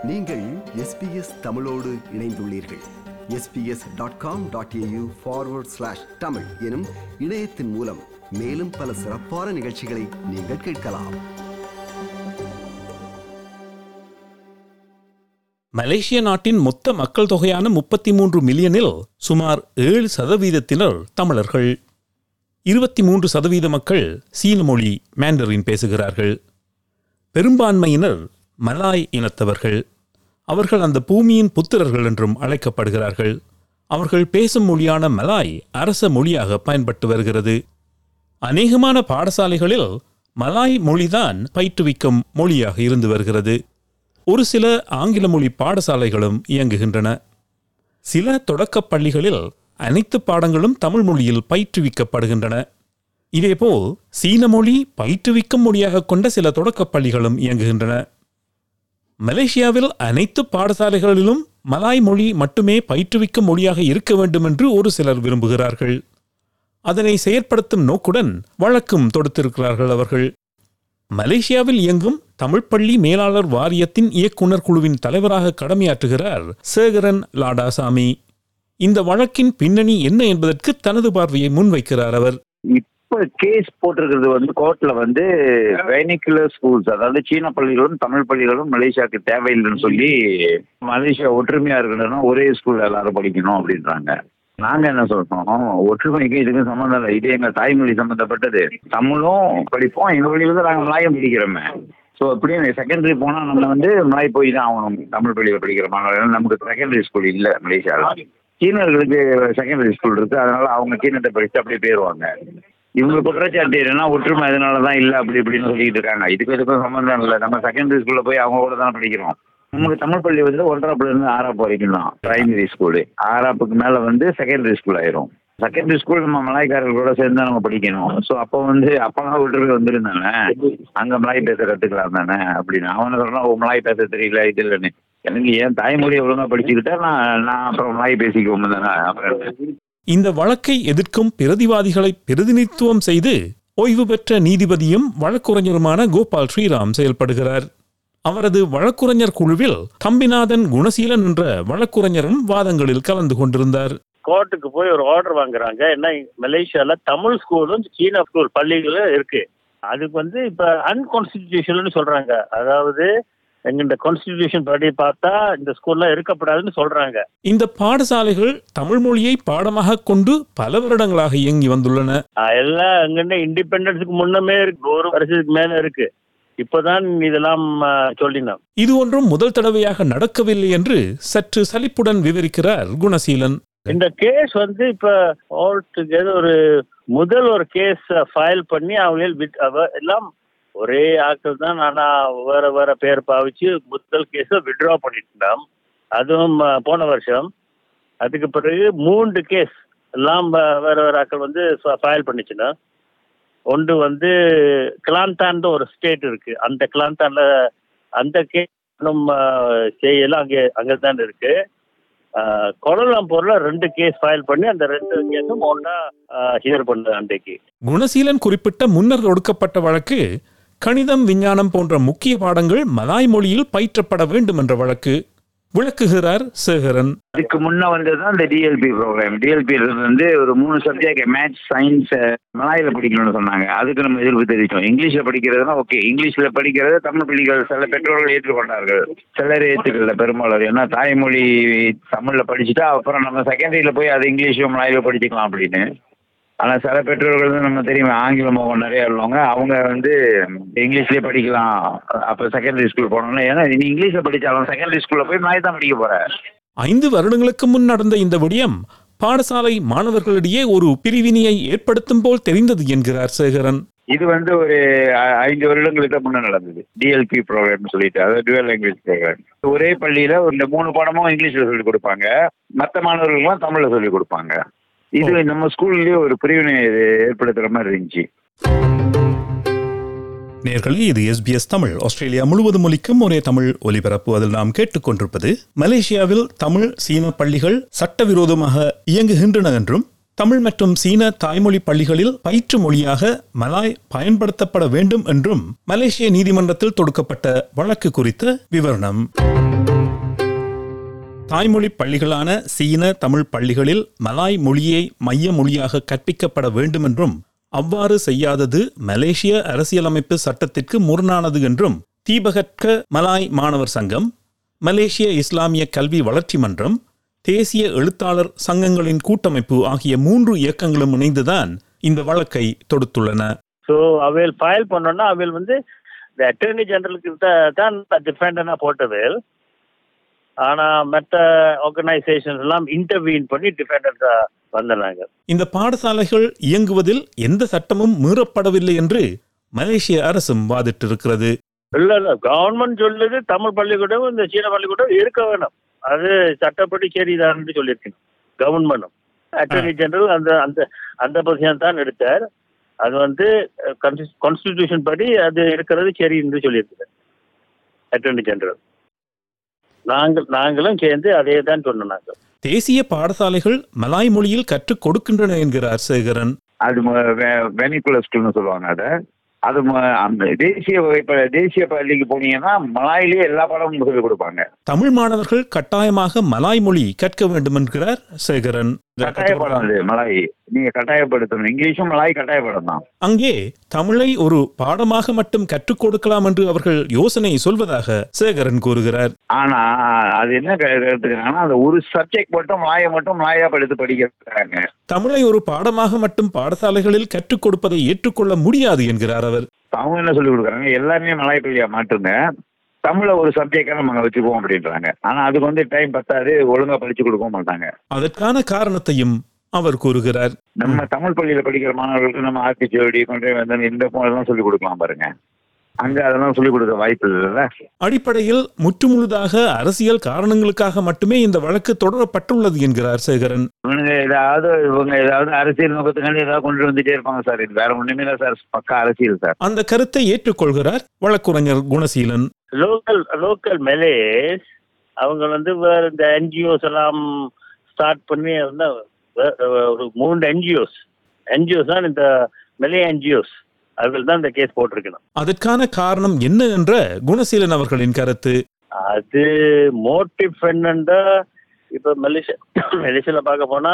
நீங்கள் எஸ்பிஎஸ் தமிழோடு இணைந்துள்ளீர்கள் SBS dot com dot AU forward slash Tamil எனும் இணையத்தின் மூலம் மேலும் பல சிறப்பான நிகழ்ச்சிகளை நீங்கள் கேட்கலாம் மலேசிய நாட்டின் மொத்த மக்கள் தொகையான முப்பத்தி மூன்று மில்லியனில் சுமார் ஏழு சதவீதத்தினர் தமிழர்கள் இருபத்தி மூன்று சதவீத மக்கள் சீன மொழி மேண்டரின் பேசுகிறார்கள் பெரும்பான்மையினர் மலாய் இனத்தவர்கள் அவர்கள் அந்த பூமியின் புத்திரர்கள் என்றும் அழைக்கப்படுகிறார்கள் அவர்கள் பேசும் மொழியான மலாய் அரச மொழியாக பயன்பட்டு வருகிறது அநேகமான பாடசாலைகளில் மலாய் மொழிதான் பயிற்றுவிக்கும் மொழியாக இருந்து வருகிறது ஒரு சில ஆங்கில மொழி பாடசாலைகளும் இயங்குகின்றன சில தொடக்கப் பள்ளிகளில் அனைத்து பாடங்களும் தமிழ் மொழியில் பயிற்றுவிக்கப்படுகின்றன இதேபோல் சீன மொழி பயிற்றுவிக்கும் மொழியாக கொண்ட சில தொடக்கப் பள்ளிகளும் இயங்குகின்றன மலேசியாவில் அனைத்து பாடசாலைகளிலும் மலாய் மொழி மட்டுமே பயிற்றுவிக்கும் மொழியாக இருக்க வேண்டும் என்று ஒரு சிலர் விரும்புகிறார்கள் அதனை செயற்படுத்தும் நோக்குடன் வழக்கும் தொடுத்திருக்கிறார்கள் அவர்கள் மலேசியாவில் இயங்கும் தமிழ் பள்ளி மேலாளர் வாரியத்தின் இயக்குனர் குழுவின் தலைவராக கடமையாற்றுகிறார் சேகரன் லாடாசாமி இந்த வழக்கின் பின்னணி என்ன என்பதற்கு தனது பார்வையை முன்வைக்கிறார் அவர் இப்ப கேஸ் போட்டிருக்கிறது வந்து கோர்ட்ல வந்து வெனிகுலர் ஸ்கூல்ஸ் அதாவது சீன பள்ளிகளும் தமிழ் பள்ளிகளும் மலேசியாவுக்கு தேவையில்லைன்னு சொல்லி மலேசியா ஒற்றுமையா இருக்கணும்னா ஒரே ஸ்கூல்ல எல்லாரும் படிக்கணும் அப்படின்றாங்க நாங்க என்ன சொல்றோம் ஒற்றுமைக்கு இதுக்கும் சம்மந்தம் இல்லை இது எங்க தாய்மொழி சம்பந்தப்பட்டது தமிழும் படிப்போம் எங்க வழி வந்து நாங்க மலாயம் படிக்கிறோமே ஸோ அப்படியே செகண்டரி போனா நம்ம வந்து மலாய் போய் தான் ஆகணும் தமிழ் பள்ளியில் படிக்கிற மாணவர்கள் நமக்கு செகண்டரி ஸ்கூல் இல்லை மலேசியாவில் சீனர்களுக்கு செகண்டரி ஸ்கூல் இருக்கு அதனால அவங்க சீனத்தை படிச்சு அப்படியே போயிடுவாங்க இவங்க குற்றச்சாட்டு என்னன்னா ஒற்றுமை அதனால தான் இல்லை அப்படி இப்படின்னு சொல்லிட்டு இருக்காங்க இதுக்கு இதுக்கும் சம்மந்தம் இல்லை நம்ம செகண்டரி ஸ்கூல்ல போய் அவங்க கூட தானே படிக்கிறோம் நமக்கு தமிழ் பள்ளி வந்து ஒன்றாப்புல இருந்து ஆறாப்பு வரைக்கும் தான் பிரைமரி ஸ்கூலு ஆறாப்புக்கு மேல வந்து செகண்டரி ஸ்கூல் ஆயிரும் செகண்டரி ஸ்கூல் நம்ம மலாய்க்காரர்கள் கூட சேர்ந்து தான் நம்ம படிக்கணும் ஸோ அப்போ வந்து அப்பெல்லாம் ஒற்றுமை வந்துருந்தானே அங்க மலாய் பேச கத்துக்கலாம் தானே அப்படின்னு அவனை சொல்றான் ஓ மலாய் பேச தெரியல இது இல்லைன்னு எனக்கு என் தாய்மொழியை ஒழுங்கா படிச்சுக்கிட்டா நான் நான் அப்புறம் மலாய் பேசிக்குவோம் தானே அப்புறம் என்ன? இந்த வழக்கை எதிர்க்கும் பிரதிவாதிகளை பிரதிநிதித்துவம் செய்து ஓய்வு பெற்ற நீதிபதியும் வழக்குரைஞருமான கோபால் ஸ்ரீராம் செயல்படுகிறார் அவரது வழக்குரைஞர் குழுவில் தம்பிநாதன் குணசீலன் என்ற வழக்குரைஞரும் வாதங்களில் கலந்து கொண்டிருந்தார் கோர்ட்டுக்கு போய் ஒரு ஆர்டர் வாங்குறாங்க என்ன மலேசியால தமிழ் ஸ்கூலும் சீனா ஸ்கூல் பள்ளிகளும் இருக்கு அதுக்கு வந்து இப்ப அன்கான்ஸ்டிடியூஷன் சொல்றாங்க அதாவது எங்க கான்ஸ்டிடியூஷன் படி பார்த்தா இந்த ஸ்கூல்ல இருக்கப்படாதுன்னு சொல்றாங்க இந்த பாடசாலைகள் தமிழ் மொழியை பாடமாக கொண்டு பல வருடங்களாக இயங்கி வந்துள்ளன ஆஹ் எல்லாம் எங்கன்னு இண்டிபெண்டன்ஸுக்கு முன்னமே இருக்கு ஒரு வருஷத்துக்கு மேல இருக்கு இப்பதான் இதெல்லாம் ஆஹ் சொல்லினோம் இது ஒன்றும் முதல் தடவையாக நடக்கவில்லை என்று சற்று சலிப்புடன் விவரிக்கிறார் குணசீலன் இந்த கேஸ் வந்து இப்ப ஆல் டுகெதர் ஒரு முதல் ஒரு கேஸ் ஃபைல் பண்ணி அவங்க விட் அவ- எல்லாம் ஒரே ஆட்கள் தான் ஆனா வேற வேற பேர் பாவிச்சு முதல் கேஸை விட்ரா பண்ணிட்டோம் அதுவும் அஹ், போன வருஷம் அதுக்கு பிறகு மூன்று கேஸ் எல்லாம் வ- வேற வேற ஆட்கள் வந்து ஃபைல் பண்ணிச்சுன்னா ஒன்று வந்து கிளாந்தான்னு ஒரு ஸ்டேட் இருக்கு அந்த கிளாந்தான்ல அந்த கேஸ் செய்யலாம் அங்கே அங்கே தான் இருக்கு ஆஹ் கோலாலம்பூர்ல ரெண்டு கேஸ் ஃபைல் பண்ணி அந்த ரெண்டு கேஸும் ஒன்னா ஹியர் பண்ணது அன்றைக்கு குணசீலன் குறிப்பிட்ட முன்னர் ஒடுக்கப்பட்ட வழக்கு கணிதம் விஞ்ஞானம் போன்ற முக்கிய பாடங்கள் மலாய் மொழியில் பயிற்றப்பட வேண்டும் என்ற வழக்கு விளக்குகிறார் சேகரன் இதுக்கு முன்ன வந்தது தான் இந்த டிஎல்பி ப்ரோக்ராம் டிஎல்பி வந்து ஒரு மூணு சப்ஜெக்ட் மேத்ஸ் சயின்ஸ் மலாயில படிக்கணும்னு சொன்னாங்க அதுக்கு நம்ம எதிர்ப்பு தெரிவித்தோம் இங்கிலீஷ்ல படிக்கிறதுனா ஓகே இங்கிலீஷ்ல படிக்கிறது தமிழ் பள்ளிகள் சில பெற்றோர்கள் ஏற்றுக்கொண்டார்கள் சிலர் ஏற்றுக்கல பெரும்பாலும் ஏன்னா தாய்மொழி தமிழ்ல படிச்சுட்டா அப்புறம் நம்ம செகண்டரியில போய் அது இங்கிலீஷும் மலாயில படிச்சுக்கலாம் அப்படின்னு ஆனா சில பெற்றோர்கள் வந்து நம்ம தெரியும் ஆங்கில முகம் நிறைய உள்ளவங்க அவங்க வந்து இங்கிலீஷ்லயே படிக்கலாம் அப்ப செகண்டரி ஸ்கூல் போனோம்னா ஏன்னா நீ இங்கிலீஷ்ல படிச்சாலும் செகண்டரி ஸ்கூல்ல போய் மலாய் தான் படிக்க போற ஐந்து வருடங்களுக்கு முன் நடந்த இந்த விடயம் பாடசாலை மாணவர்களிடையே ஒரு பிரிவினையை ஏற்படுத்தும் போல் தெரிந்தது என்கிறார் சேகரன் இது வந்து ஒரு ஐ- ஐந்து வருடங்களுக்கு தான் முன்ன நடந்தது டிஎல்பி ப்ரோக்ராம் சொல்லிட்டு அதாவது டுவல் லாங்குவேஜ் ப்ரோக்ராம் ஒரே பள்ளியில இந்த மூணு பாடமும் இங்கிலீஷ்ல சொல்லி கொடுப்பாங்க மற்ற மாணவர்களுக்கெல்லாம் தமிழ்ல சொல்லி கொடுப்பாங்க இது நம்ம ஸ்கூல்லயே ஒரு பிரிவினை ஏற்படுத்துற மாதிரி இருந்துச்சு நேர்களே இது எஸ்பிஎஸ் தமிழ் ஆஸ்திரேலியா முழுவதும் ஒலிக்கும் ஒரே தமிழ் ஒலிபரப்பு அதில் நாம் கேட்டுக்கொண்டிருப்பது மலேசியாவில் தமிழ் சீன பள்ளிகள் சட்டவிரோதமாக இயங்குகின்றன என்றும் தமிழ் மற்றும் சீன தாய்மொழி பள்ளிகளில் பயிற்று மொழியாக மலாய் பயன்படுத்தப்பட வேண்டும் என்றும் மலேசிய நீதிமன்றத்தில் தொடுக்கப்பட்ட வழக்கு குறித்த விவரணம் தாய்மொழி பள்ளிகளான சீன தமிழ் பள்ளிகளில் மலாய் மொழியை மைய மொழியாக கற்பிக்கப்பட வேண்டுமென்றும் அவ்வாறு செய்யாதது மலேசிய அரசியலமைப்பு சட்டத்திற்கு முரணானது என்றும் தீபகற்க மலாய் மாணவர் சங்கம் மலேசிய இஸ்லாமிய கல்வி வளர்ச்சி மன்றம் தேசிய எழுத்தாளர் சங்கங்களின் கூட்டமைப்பு ஆகிய மூன்று இயக்கங்களும் இணைந்துதான் இந்த வழக்கை தொடுத்துள்ளன ஸோ அவையில் ஃபைல் பண்ணோன்னா அவையில் வந்து இந்த அட்டர்னி ஜெனரலுக்கு தான் டிஃபெண்டனாக போட்டவேல் ஆனால் மற்ற ஆர்கனைசேஷன்ஸ் எல்லாம் இன்டர்வீன் பண்ணி டிஃபெண்டன்ஸாக வந்தாங்க இந்த பாடசாலைகள் இயங்குவதில் எந்த சட்டமும் மீறப்படவில்லை என்று மலேசிய அரசும் வாதிட்டிருக்கிறது இல்ல இல்ல கவர்மெண்ட் சொல்லுது தமிழ் பள்ளிக்கூடம் இந்த சீன பள்ளிக்கூடம் இருக்க வேணும் அது சட்டப்படி சரிதான்னு சொல்லியிருக்கணும் கவர்மெண்ட்டும் அட்டர்னி ஜெனரல் அந்த அந்த அந்த பொசிஷன் தான் எடுத்தார் அது வந்து கான்ஸ்டிடியூஷன் படி அது இருக்கிறது சரி என்று சொல்லியிருக்கிறார் அட்டர்னி ஜெனரல் நாங்கள் நாங்களும் சேர்ந்து அதே தான் சொன்னோம் நாங்கள் தேசிய பாடசாலைகள் மலாய் மொழியில் கற்றுக் கொடுக்கின்றன என்கிறார் சேகரன் அது வெனிகுலர் ஸ்கூல்னு சொல்லுவாங்க அதை அது ம- அந்த தேசிய வகைப்ப தேசிய பள்ளிக்கு போனீங்கன்னா மலாயிலேயே எல்லா பாடமும் சொல்லிக் கொடுப்பாங்க தமிழ் மாணவர்கள் கட்டாயமாக மலாய் மொழி கற்க வேண்டும் என்கிறார் சேகரன் கட்டாய பாடம் அது மலாய் நீங்க கட்டாயப்படுத்தணும் இங்கிலீஷும் மலாய் கட்டாய பாடம் தான் அங்கே தமிழை ஒரு பாடமாக மட்டும் கற்றுக் கொடுக்கலாம் என்று அவர்கள் யோசனை சொல்வதாக சேகரன் கூறுகிறார் ஆனா அது என்ன க- எடுத்துக்கிறாங்கன்னா அந்த ஒரு சப்ஜெக்ட் மட்டும் மலாயை மட்டும் மலாயா படித்து படிக்கிறாங்க தமிழை ஒரு பாடமாக மட்டும் பாடசாலைகளில் கற்றுக் கொடுப்பதை ஏற்றுக்கொள்ள முடியாது என்கிறார் அவர் அவங்க என்ன சொல்லி கொடுக்குறாங்க எல்லாருமே மலாய் பள்ளியா மாற்றுங்க தமிழை ஒரு சப்ஜெக்டா நம்ம வச்சுக்குவோம் அப்படின்றாங்க ஆனா அதுக்கு வந்து டைம் பத்தாது ஒழுங்கா படிச்சு கொடுக்க மாட்டாங்க அதற்கான காரணத்தையும் அவர் கூறுகிறார் நம்ம தமிழ் பள்ளியில படிக்கிற மாணவர்களுக்கு நம்ம ஆர்டிச்சோடி கொண்டே வந்து இந்த போனதெல்லாம் சொல்லி கொடுக்கலாம் பாருங்க அங்க அதெல்லாம் சொல்லி கொடுக்க வாய்ப்பு இல்லைல்ல அடிப்படையில் முற்றுமுழுதாக அரசியல் காரணங்களுக்காக மட்டுமே இந்த வழக்கு தொடரப்பட்டுள்ளது என்கிறார் சேகரன் இவனுங்க ஏதாவது இவங்க ஏதாவது அரசியல் நோக்கத்துக்காண்டி ஏதாவது கொண்டு வந்துட்டே இருப்பாங்க சார் இது வேற ஒண்ணுமே இல்லை சார் பக்கா அரசியல் சார் அந்த கருத்தை ஏற்றுக்கொள்கிறார் வழக்குரைஞர் குணசீலன் லோக்கல் லோக்கல் மெலேஸ் அவங்க வந்து வேற இந்த என்ஜிஓஸ் எல்லாம் ஸ்டார்ட் பண்ணி வந்து வே- ஒரு மூணு என்ஜிஓஸ் என்ஜிஓஸ் தான் இந்த மெலே என்ஜிஓஸ் அவர்கள் தான் இந்த கேஸ் போட்டிருக்கணும் அதற்கான காரணம் என்ன என்ற குணசீலன் அவர்களின் கருத்து அது மோட்டிவ் என்னண்டா இப்ப மலேசியா மலேசியால பார்க்க போனா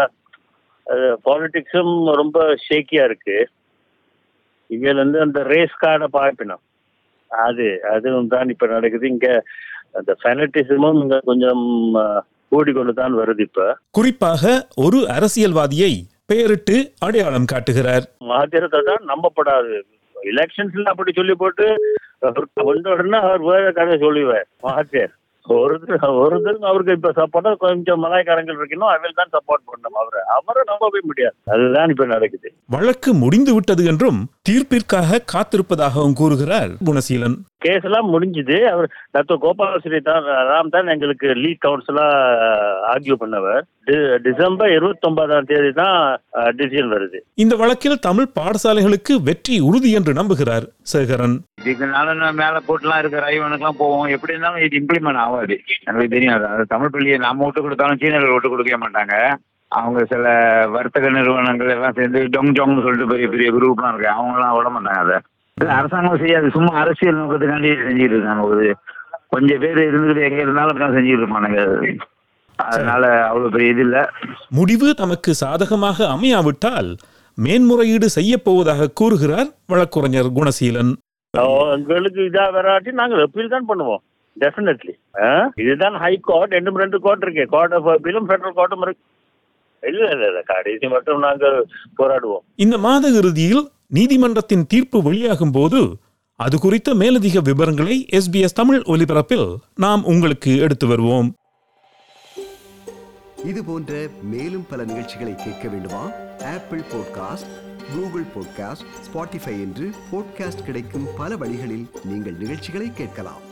பாலிடிக்ஸும் ரொம்ப ஷேக்கியா இருக்கு இங்க வந்து அந்த ரேஸ் கார்டை பார்க்கணும் அது அதுவும் தான் இப்ப நடக்குது இங்க அந்த ஃபெனட்டிசமும் இங்க கொஞ்சம் அஹ், கூடிக்கொண்டு தான் வருது இப்ப குறிப்பாக ஒரு அரசியல்வாதியை பெயரிட்டு அடையாளம் காட்டுகிறார் மகாதீரத்தை தான் நம்பப்படாது எலெக்ஷன்ஸ்ல அப்படி சொல்லி போட்டு அவருக்கு வந்த உடனே அவர் வேற கதை சொல்லுவார் மகாதேர் ஒருத்தர் ஒருத்தருக்கு அவருக்கு இப்ப சப்போர்ட்டா கொஞ்சம் மலாய்க்காரங்கள் இருக்கணும் அவள் தான் சப்போர்ட் பண்ணணும் அவரை அவரை நம்பவே முடியாது அதுதான் இப்ப நடக்குது வழக்கு முடிந்து விட்டது என்றும் தீர்ப்பிற்காக காத்திருப்பதாகவும் கூறுகிறார் குணசீலன் கேஸ் எல்லாம் முடிஞ்சுது அவர் டாக்டர் கோபாலஸ்ரீ தான் ராம் தான் எங்களுக்கு லீட் கவுன்சிலா ஆர்கியூ பண்ணவர் டி- டிசம்பர் இருபத்தி ஒன்பதாம் தேதி தான் டிசிஷன் வருது இந்த வழக்கில் தமிழ் பாடசாலைகளுக்கு வெற்றி உறுதி என்று நம்புகிறார் சேகரன் இதுக்குனால நான் மேல போட்டுலாம் இருக்கிற ஐவனுக்குலாம் போவோம் எப்படி இருந்தாலும் இது இம்ப்ளிமெண்ட் ஆகாது எனக்கு தெரியும் அது. அது தமிழ் பள்ளியை நம்ம விட்டு கொடுத்தாலும் சீனர்கள் விட்டு கொடுக்க மாட்டாங்க அவங்க சில வர்த்தக நிறுவனங்கள் எல்லாம் சேர்ந்து டொங் ஜோங்னு சொல்லிட்டு பெரிய பெரிய குரூப்லாம் இருக்கு அவங்கலாம் விட மாட்டாங்க அதை இது அரசாங்கம் செய்யாது சும்மா அரசியல் நோக்கத்துக்காண்டி செஞ்சுட்டு இருக்காங்க ஒரு கொஞ்சம் பேர் இருந்துக்கிட்டு எங்க இருந்தாலும் அப்படிதான் செஞ்சுட்டு இருப்பானுங்க அதனால அவ்வளவு பெரிய இது இல்லை முடிவு தமக்கு சாதகமாக அமையாவிட்டால் மேன்முறையீடு செய்யப் போவதாக கூறுகிறார் வழக்குரைஞர் குணசீலன் எங்களுக்கு இதா வராட்டி நாங்கள் அப்பீல் தான் பண்ணுவோம் டெஃபினெட்லி இதுதான் ஹை கோர்ட் ரெண்டு ரெண்டு கோர்ட் இருக்கு கோர்ட் ஆஃப் அப்பீலும் ஃபெடரல் கோர்ட்டும் இருக்கு இல்ல இல்ல இல்ல கடைசி மட்டும் நாங்கள் போராடுவோம் இந்த மாத இறுதியில் நீதிமன்றத்தின் தீர்ப்பு வெளியாகும் போது அது குறித்த மேலதிக விவரங்களை எஸ்பிஎஸ் தமிழ் ஒலிபரப்பில் நாம் உங்களுக்கு எடுத்து வருவோம் இது போன்ற மேலும் பல நிகழ்ச்சிகளை கேட்க வேண்டுமா Apple podcast Google podcast Spotify என்று பாட்காஸ்ட் கிடைக்கும் பல வழிகளில் நீங்கள் நிகழ்ச்சிகளை கேட்கலாம்